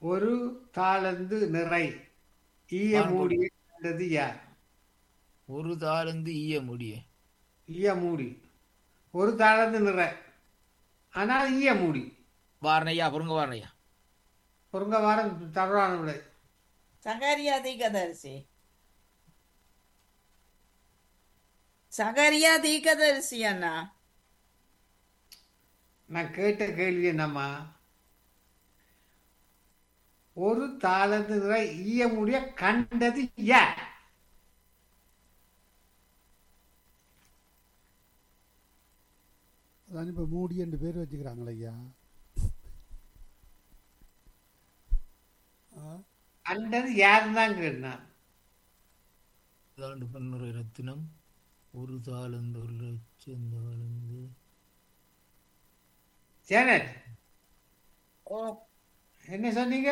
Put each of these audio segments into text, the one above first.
ஒரு தாளந்து நிறை ஈய ஆ, மூடிய கண்டது யார் ஒரு தாளந்து ஈய முடிய ஈய மூடி ஒரு தாளந்து நிறை ஆனால் ஈய மூடி வாரணையா பொருங்க வாரணையா பொருங்க வாரம் தவறான விடை சகரியா தீக்கதரிசி சகரியா தீக்கதரிசி அண்ணா நான் கேட்ட கேள்வி என்னம்மா ஒரு தாளந்து நிறை ஈய மூடிய கண்டது யார் அதான் இப்போ மூடி என்று பேர் வச்சுக்கிறாங்களே ஐயா ஆ கண்டது யாருன்னு தான் கேட்டேன் தாண்டு பன்னுரை ரத்தினம் ஒரு தாளந்து ஒரு லட்சம் தாளந்து ஜேனட் ஓ என்ன சொன்னீங்க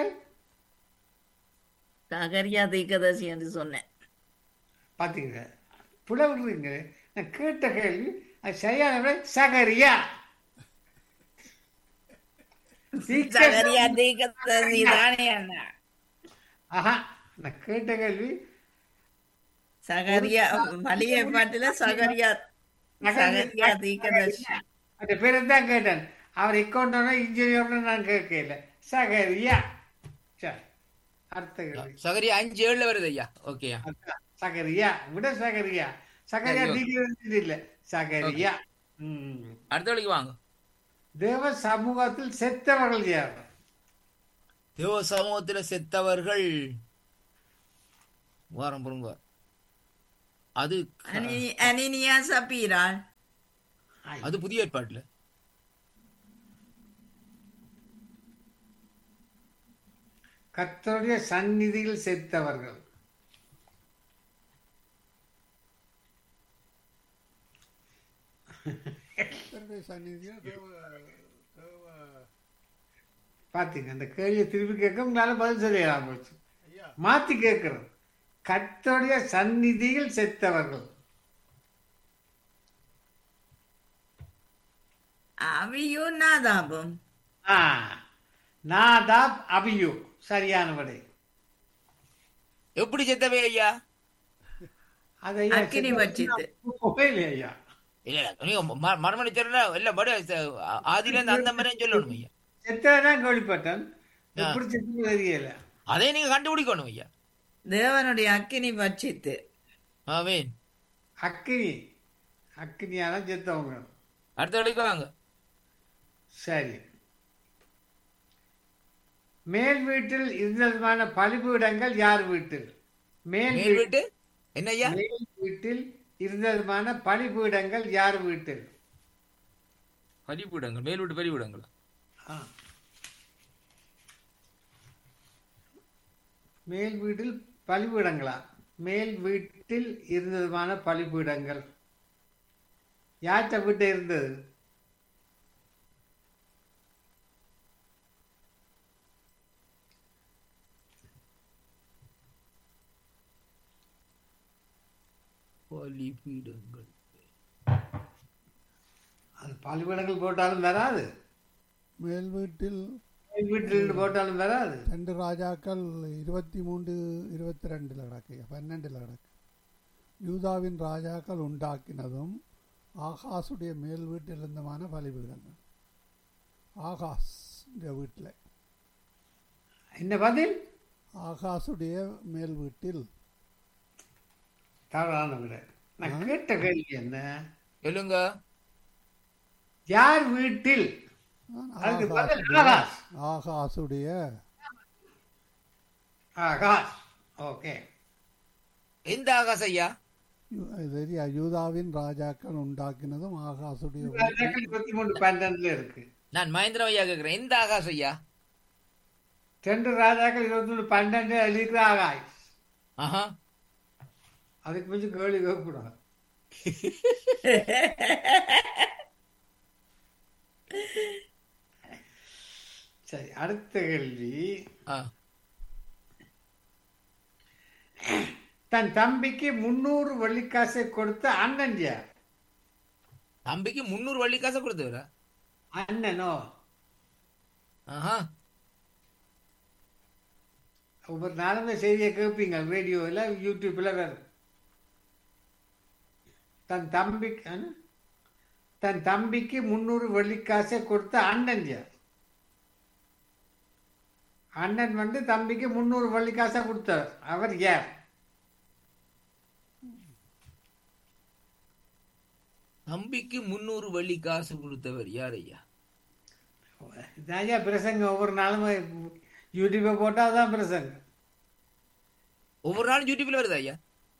சகரியா தீக்கதரிசி என்று சொன்னேன் பார்த்தீங்க புல விடுறீங்க நான் கேட்ட கேள்வி அது சரியான விடை சகரியா சகரியா தீக்கதரிசி தானே அண்ணா ஆஹா நான் கேட்ட கேள்வி சகரியா வழியை பாட்டுல சகரியா சகரியா தீக்கதரிசி அந்த பேரை தான் கேட்டேன் அவர் அக்கௌண்டனோ இன்ஜினியர்னு நான் கேட்கல சகரியா சரி அடுத்த கேள்வி சகரி அஞ்சு ஏழுல வருது ஐயா ஓகேயா அதான், சகரியா விட சகரியா சகரியா சரி, நீங்க இல்ல சகரியா ம். அடுத்த வழிக்கு வாங்க தேவ சமூகத்தில் செத்தவர்கள் யார் தேவ சமூகத்துல செத்தவர்கள் வாரம் பொருங்க அது அனி அனினியா சபீராள் அது புதிய ஏற்பாட்டுல கர்த்தருடைய சந்நிதியில் செத்தவர்கள் கர்த்தருடைய சந்நிதியில் தேவ தேவ பாத்தீங்க அந்த கேள்வியை திருப்பி கேட்க உங்களால பதில் சொல்லலாம் போச்சு ஐயா மாத்தி கேட்கிறோம் கர்த்தருடைய சந்நிதியில் செத்தவர்கள் அவியும் நாதாபும் ஆ நாதாப் அபியு சரியான விடை எப்படி செத்தவே ஐயா அது ஐயா அக்கினி செத்த- வச்சித்து. போகலையே ஐயா இல்ல இல்ல நீங்க ம- மறுமணி சொல்ற இல்ல படி ஆதில இருந்து அந்த மாதிரி சொல்லணும் ஐயா செத்ததான் கேள்விப்பட்டேன் எப்படி செத்து தெரியல அதை நீங்க கண்டுபிடிக்கணும் ஐயா தேவனுடைய அக்கினி வச்சித்து ஆமீன் அக்கினி அக்கினியால செத்தவங்க அடுத்த வழிக்கு வாங்க சரி மேல் வீட்டில் இருந்ததுமான பலிபீடங்கள் யார் வீட்டில் மேல் மேல் வீட்டு என்ன ஐயா மேல் வீட்டில் இருந்ததுமான பலிபீடங்கள் யார் வீட்டில் பரிபீடங்கள் மேல் வீட்டு பரிபீடங்கள் ஆ. மேல் வீட்டில் பலிபீடங்களா மேல் வீட்டில் இருந்ததுமான பலிபீடங்கள் யார்கிட்ட வீட்டை இருந்தது பலிபீடங்கள் அது பலிபீடங்கள் போட்டாலும் வராது மேல் வீட்டில் மேல் வீட்டில் போட்டாலும் வராது ரெண்டு ராஜாக்கள் இருபத்தி மூன்று இருபத்தி ரெண்டில் கிடக்கு பன்னெண்டில் கிடக்கு யூதாவின் ராஜாக்கள் உண்டாக்கினதும் ஆகாசுடைய மேல் வீட்டில் இருந்தமான பலிபீடங்கள் ஆகாஸ் இந்த வீட்டில் என்ன பதில் ஆகாசுடைய மேல் வீட்டில் தவறான விட நான் கேட்ட கேள்வி என்ன சொல்லுங்க யார் வீட்டில் அதுக்கு பதில் ஆகாஷ் ஆகாசுடைய ஆகாஷ் ஓகே எந்த ஆகாஷ் ஐயா யூ- இது தெரியா யூதாவின் ராஜாக்கள் உண்டாக்கினதும் ஆகாசுடைய வீட்டில் இருபத்தி மூணு பன்னெண்டுல இருக்கு நான் மகேந்திர ஐயா கேக்குறேன் எந்த ஆகாஷ் ஐயா ரெண்டு ராஜாக்கள் இருபத்தி மூணு பன்னெண்டு எழுதிக்கிற ஆகாஷ் ஆஹா அதுக்கு மிஞ்சி கேள்வி கேட்கக்கூடாது சரி அடுத்த கேள்வி ஆ தன் தம்பிக்கு முன்னூறு வெள்ளிக்காசை கொடுத்த அண்ணன் யார் தம்பிக்கு முந்நூறு வள்ளி காசை கொடுத்தவரா அண்ணனோ ஆஹா ஒவ்வொரு நாளும் இந்த செய்தியை கேட்பீங்க ரேடியோவில் யூடியூப்பில் வேறு தன் தம்பி ஆ? தன் தம்பிக்கு முந்நூறு வெள்ளிக்காசை கொடுத்த அண்ணன் யார் அண்ணன் வந்து தம்பிக்கு முந்நூறு வெள்ளிக்காசை கொடுத்தார் அவர் யார் தம்பிக்கு முன்னூறு வள்ளி காசு கொடுத்தவர் யார் ஐயா ஐயா பிரசங்கம் ஒவ்வொரு நாளும் யூடியூப்பை போட்டால் தான் பிரசங்கம் ஒவ்வொரு நாளும் யூடியூப்ல வருது ஐயா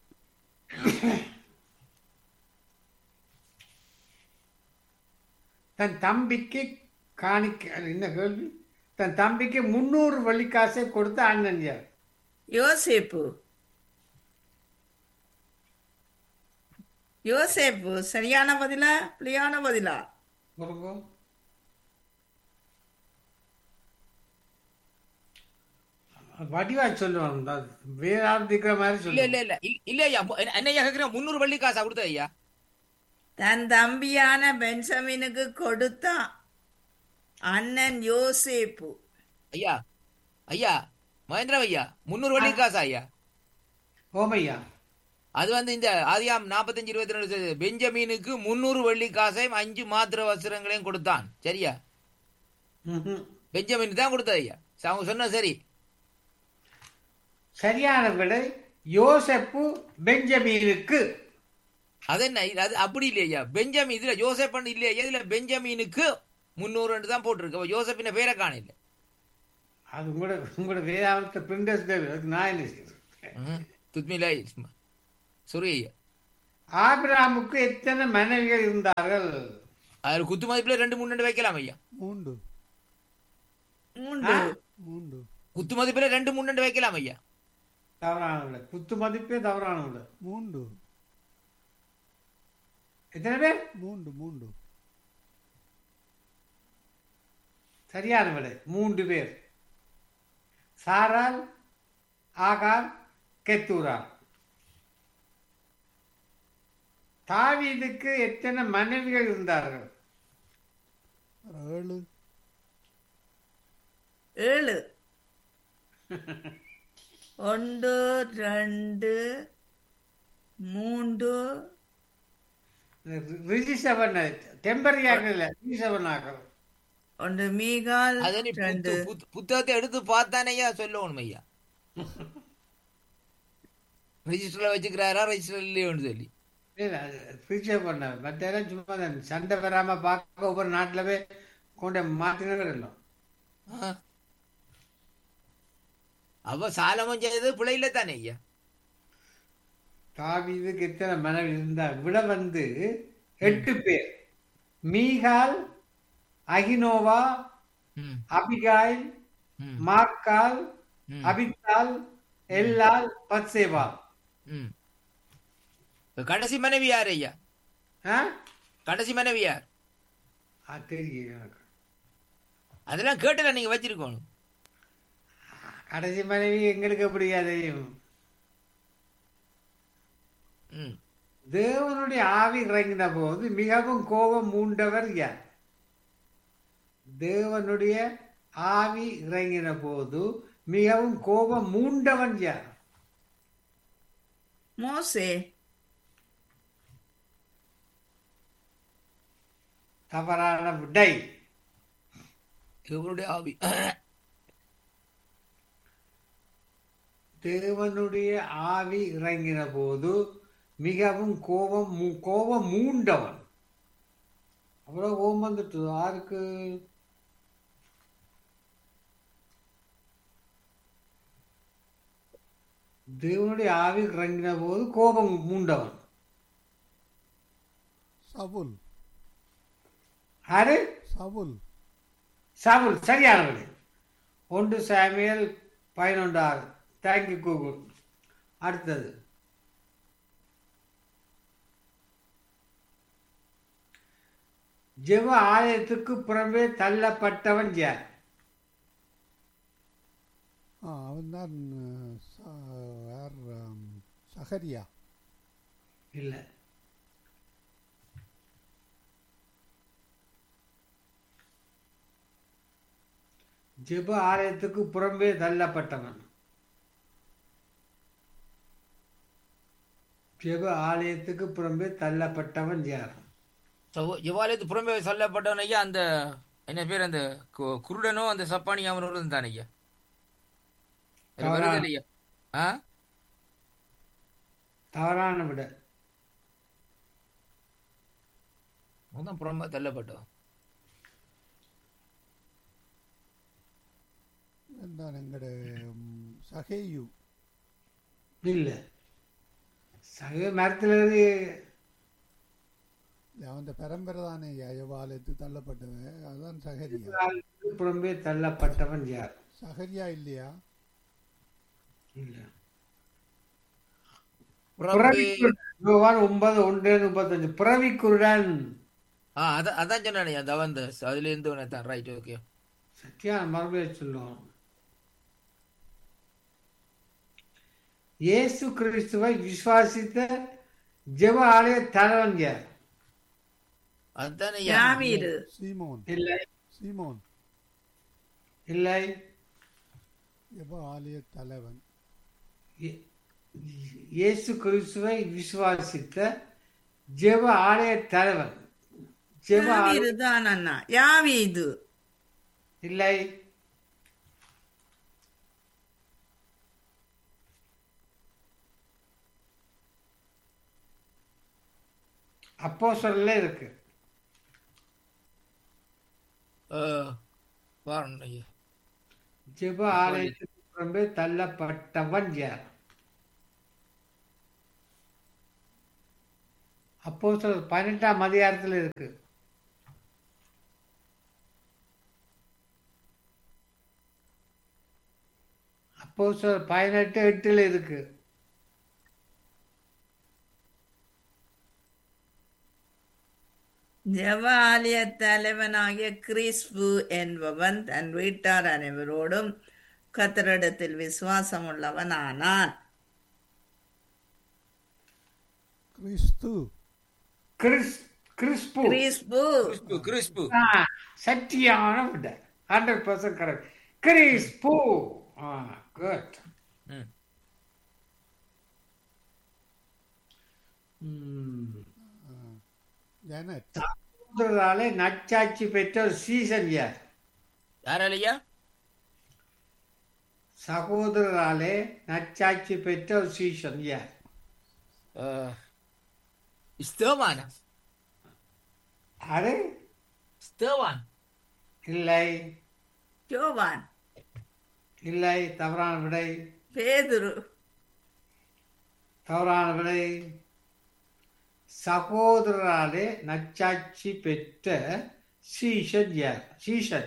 தன் தம்பிக்கு காணிக்க என்ன கேள்வி தன் தம்பிக்கு முந்நூறு வெள்ளிக்காசை கொடுத்த அண்ணன் யார் யோசேப்பு யோசேப்பு சரியான பதிலா பிள்ளையான பதிலா பாருங்க. வடிவா சொல்லுவாங்க அது வேற ஆள் இருக்கிற மாதிரி இல்ல சொல்லுவாங்க இல்ல இல்ல இல்ல- இல்ல ஐயா என்ன- என்ன ஐயா கேக்குறேன் முன்னூறு வள்ளி காசா கொடுத்தது ஐயா தன் தம்பியான பென்சமினுக்கு கொடுத்தான் அண்ணன் யோசேப்பு ஐயா ஐயா மகேந்திர ஐயா முன்னூறு வள்ளி காசா ஐயா ஓமையா அது வந்து இந்த ஆதியாம் நாற்பத்தஞ்சு இருபத்தி ரெண்டு பெஞ்சமீனுக்கு முன்னூறு வள்ளி காசையும் அஞ்சு மாத்திர வஸ்திரங்களையும் கொடுத்தான் சரியா ம்ஹும். பெஞ்சமீன் தான் கொடுத்தது ஐயா ச- அவங்க சொன்ன சரி சரியான விடை யோசப்பு பெஞ்சமீனுக்கு அது என்ன இது- அது அப்படி இல்லையா ஐயா பெஞ்சமின் இதுல யோசப்பன் இல்லையா இதுல பெஞ்சமீனுக்கு முன்னூறு தான் போட்டிருக்கு அப்ப யோசப்பின பேரை காணல அது உங்களோட உங்களோட வேதாந்தத்தை பிரிண்டர்ஸ் தேவை அதுக்கு நான் என்ன செய்யறது துத்மில சுரி ஐயா ஆபிராமுக்கு எத்தனை மனைவிகள் இருந்தார்கள் அதுல குத்து மதிப்புல ரெண்டு மூணு ரெண்டு வைக்கலாம் ஐயா மூன்று மூன்று மூன்று குத்து மதிப்புல ரெண்டு மூணு ரெண்டு வைக்கலாம் ஐயா தவறான விட குத்து மதிப்பே தவறான விட மூன்று எத்தனை பேர் மூன்று மூன்று சரியான விடை மூன்று பேர் சாரால் ஆகார் கெத்தூரா தாவீதுக்கு எத்தனை மனைவிகள் இருந்தார்கள் ஏழு ஏழு ஒன்று ரெண்டு மூன்று ரிஜிஸ்டர் பண்ண டெம்பரரியாக இல்லை ரிஜிஸ்டர் பண்ணாக்கள் ஒன்று மீகால் அது நீ ரெண்டு புத்து- புத்து- புத்தகத்தை எடுத்து பார்த்தானே ஐயா சொல்லணும் ஐயா ரெஜிஸ்டர்ல வச்சுக்கிறாரா ரெஜிஸ்டர் இல்லையோன்னு சொல்லி ரிஜிஸ்டர் பண்ண மற்ற சும்மா தான் சண்டை வராம பார்க்க ஒவ்வொரு நாட்டில் போய் கொண்டு மாற்றினவர் இல்லை ஆ. அவ சாலமம் செய்தது பிழையில தானே ஐயா தாவீதுக்கு எத்தனை மனைவி இருந்தார் விட வந்து எட்டு பேர் மீகால் அகினோவா ம், அபிகாய் ம், மார்க்கால் ம், அபித்தால் எல்லால் பத்சேவா ம். இப்ப கடைசி மனைவி யார் ஐயா ஆ? கடைசி மனைவி யார் ஆ, தெரியும் எனக்கு அதெல்லாம் கேட்டல நீங்க வச்சிருக்கணும் கடைசி மனைவி எங்களுக்கு எப்படியா தெரியும் ம். தேவனுடைய ஆவி இறங்கின போது மிகவும் கோபம் மூண்டவர் யார் தேவனுடைய ஆவி இறங்கின போது மிகவும் கோபம் மூண்டவன் யார் மோசே தவறான விடை இவருடைய ஆவி தேவனுடைய ஆவி இறங்கின போது மிகவும் கோபம் மூ- கோபம் மூண்டவன் அவ்வளவு கோபம் வந்துட்டு யாருக்கு தேவனுடைய ஆவி இறங்கின போது கோபம் மூண்டவன் சவுல் யாரு சவுல் சவுல் சரியானவர்கள் ஒன்று சாமியல் பதினொன்று ஆறு தேங்க்யூ கூகுள் அடுத்தது ஜெப ஆலயத்துக்கு புறம்பே தள்ளப்பட்டவன் யார் ஆ அவன்தான் அஹ், ச- யார் ஆம், சகரியா இல்லை ஜெப ஆலயத்துக்கு புறம்பே தள்ளப்பட்டவன் ஜெப ஆலயத்துக்கு புறம்பே தள்ளப்பட்டவன் யார் ஜவாலயத்து புறம்பே சொல்லப்பட்டவன் ஐயா அந்த என்ன பேர் அந்த கு- குருடனோ அந்த சப்பானி அவனும் தான் ஐயா அது தவறா. வருது இல்லையா ஆ தவறான விட அவன் புறம்பே தள்ளப்பட்டவன் എന്താണ് എങ്ങടെ സഹേയു இல்லை சக மரத்தில் இருந்து അവന്റെ പരമ്പര തന്നെ ഈ അയവാലയത്തിൽ തള്ളപ്പെട്ടത് അതാണ് സഹരിയ ஆலயத்துக்கு புறம்பே தள்ளப்பட்டவன் யார் സഹരിയ ഇല്ലയാ இல்லை புறம்பே பிறவிக்குருடன். யோவான் ஒன்பது ஒன்று முப்பத்தஞ்சு பிறவிக்குருடன் ஆ அதான் அதான் சொன்னானே அந்த அவன் அதுல இருந்து தான் ரைட் ஓகே சத்தியா மறுபடியும் சொல்லுவோம் இயேசு கிறிஸ்துவை விசுவாசித்த ஜெப ஆலய தலைவன் யார் அதுதானே ஐயா யாவீரு സീമോൻ இல்லை സീമോൻ இல்லை യവ ആലയ തലവൻ இயே- இயேசு கிறிஸ்துவை விசுவாசித்த ஜெப ஆலய தலைவன் ஜெப ஆலய யாவீரு தான் அண்ணா யாவீது இல்லை அப்போ இருக்கு வாரன் ஐயா ஜெப ஆலயத்துக்கு புறம்பே தள்ளப்பட்டவன் யார் அப்போ பதினெட்டாம் அதிகாரத்தில் இருக்கு அப்போ பதினெட்டு எட்டுல இருக்கு ஜெப ஆலய தலைவனாகிய கிறிஸ்பு என்பவன் தன் வீட்டார் அனைவரோடும் கத்தரிடத்தில் விசுவாசம் உள்ளவன் ஆனான் ക്രിസ്തു கிறிஸ் கிறிஸ்பு கிறிஸ்பு கிறிஸ்பு கிறிஸ்பு ஆ, சத்தியான விட ஹண்ட்ரட் பர்சன்ட் கரெக்ட் கிறிஸ்பு ஆ குட் ம் ജനറ്റ് சகோதரராலே நச்சாட்சி பெற்ற ஒரு சீசன் யார் யாரால ஐயா சகோதரராலே நச்சாட்சி பெற்ற ஒரு சீசன் யார் ஸ்தேவானா அது ஸ்தேவான் இல்லை யோவான் இல்லை தவறான விடை பேதுரு தவறான விடை சகோதரராலே நச்சாட்சி பெற்ற சீசன் யார் சீசன்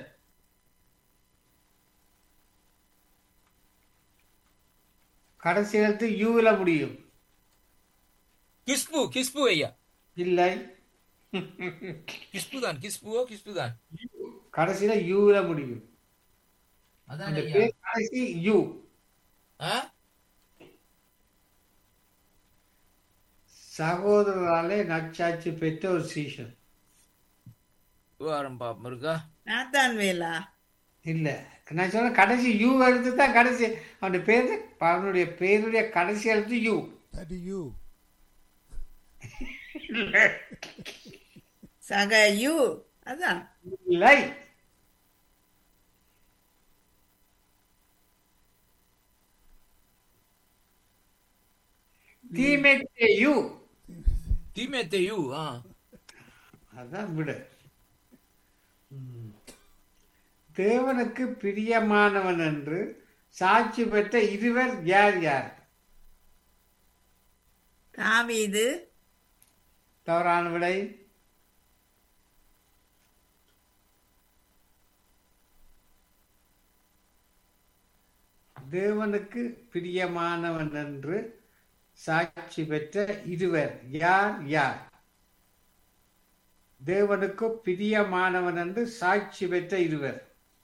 கடைசி எழுத்து யூல முடியும் கிஸ்பு கிஸ்பு ஐயா இல்லை கிஸ்பு தான் கிஸ்புவோ கிஸ்பு தான் கடைசியில யூல முடியும் அதான் அந்த ஐயா பேர் கடைசி யூ ஆ சகோதரராலே நச்சாட்சி பெற்ற ஒரு சீசன் வாரம் பாப்போம் இருக்கா நாத்தான் வேலா இல்ல நான் சொன்ன கடைசி யூ எழுத்து தான் கடைசி அவனுடைய பேரு அவனுடைய பேருடைய கடைசி எழுத்து யூ ദാറ്റ് യു சக யூ அதான் இல்லை தீமைக்கு யூ தீமேத்தையு ஆ அதான் விடு ம். தேவனுக்கு பிரியமானவன் என்று சாட்சி பெற்ற இருவர் யார் யார் தாவீது தவறான விடை தேவனுக்கு பிரியமானவன் என்று சாட்சி பெற்ற இருவர் யார் யார் தேவனுக்கு பிரியமானவன் என்று சாட்சி பெற்ற இருவர்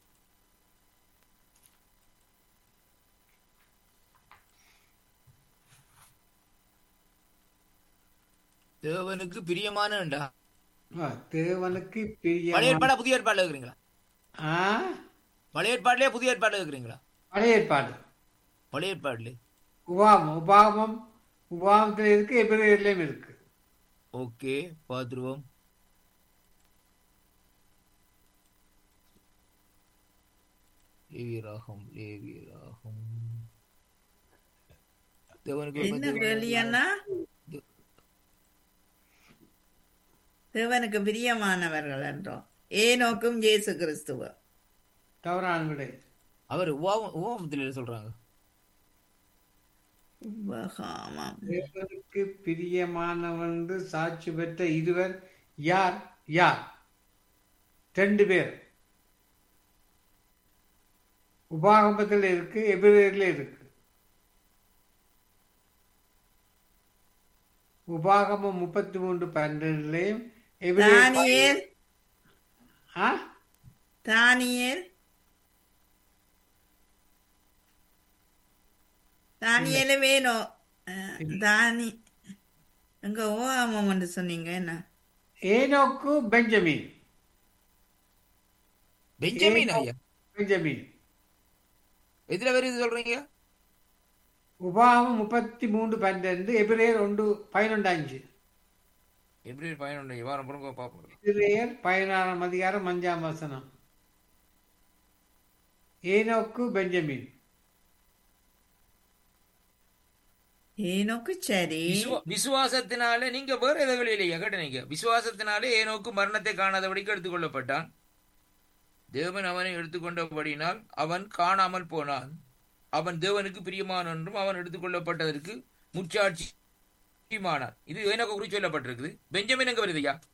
தேவனுக்கு பிரியமானண்டா ஆ, தேவனுக்கு பழைய பிரியமான ஏற்பாடா புதிய ஏற்பாடுல இருக்கிறீங்களா ஆ பழைய ஏற்பாடுலயே புதிய ஏற்பாடுல இருக்கிறீங்களா பழைய ஏற்பாடு பழைய ஏற்பாடுல உபாமம் உபாமம் உபாகமத்தில் இருக்கு எபிரேயர்லயும் இருக்கு ஓகே பார்த்துருவோம் லேவி ராகம் லேவி ராகம் தேவனுக்கு என்ன மத்தியில் கேள்வியன்னா தேவனுக்கு பிரியமானவர்கள் என்றோம் ஏனோக்கும் இயேசு கிறிஸ்துவ தவறான விடை அவர் உபாவம் உபாவத்தில் சொல்றாங்க உபகாமம் தேவனுக்கு பிரியமானவன்று சாட்சி பெற்ற இருவர் யார் யார் ரெண்டு பேர் உபாகமத்தில் இருக்கு எபிரேயர்ல இருக்கு உபாகமம் முப்பத்தி மூன்று பன்னெண்டுலையும் எபிரேயர் தானியேல் ஆ தானியேல் தானியேல வேணும் அஹ், தானி எங்க ஓகாமம் என்று சொன்னீங்க என்ன ஏனோக்கு பெஞ்சமின் பெஞ்சமின் ஐயா பெஞ்சமின் எதுல வருது சொல்றீங்க உபாகமம் முப்பத்தி மூன்று பன்னெண்டு எபிரேயர் ஒன்று பதினொன்று அஞ்சு எப்படி பயனுண்டு வாரம் புறங்க பார்ப்போம் எபிரேயர் பதினாறாம் அதிகாரம் அஞ்சாம் வசனம் ஏனோக்கு பெஞ்சமின் ஏனோக்கு சரி விசுவா- விசுவாசத்தினாலே நீங்க வேற எதை இல்லையா கேட்ட நீங்க விசுவாசத்தினாலே ஏனோக்கு மரணத்தை காணாதபடிக்கு எடுத்துக்கொள்ளப்பட்டான் தேவன் அவனை எடுத்துக்கொண்டபடினால் அவன் காணாமல் போனான் அவன் தேவனுக்கு பிரியமான் என்றும் அவன் எடுத்துக்கொள்ளப்பட்டதற்கு முச்சாட்சிமானான் இது ஏனோக்கு குறித்து சொல்லப்பட்டிருக்குது பெஞ்சமின் எங்க வருதுயா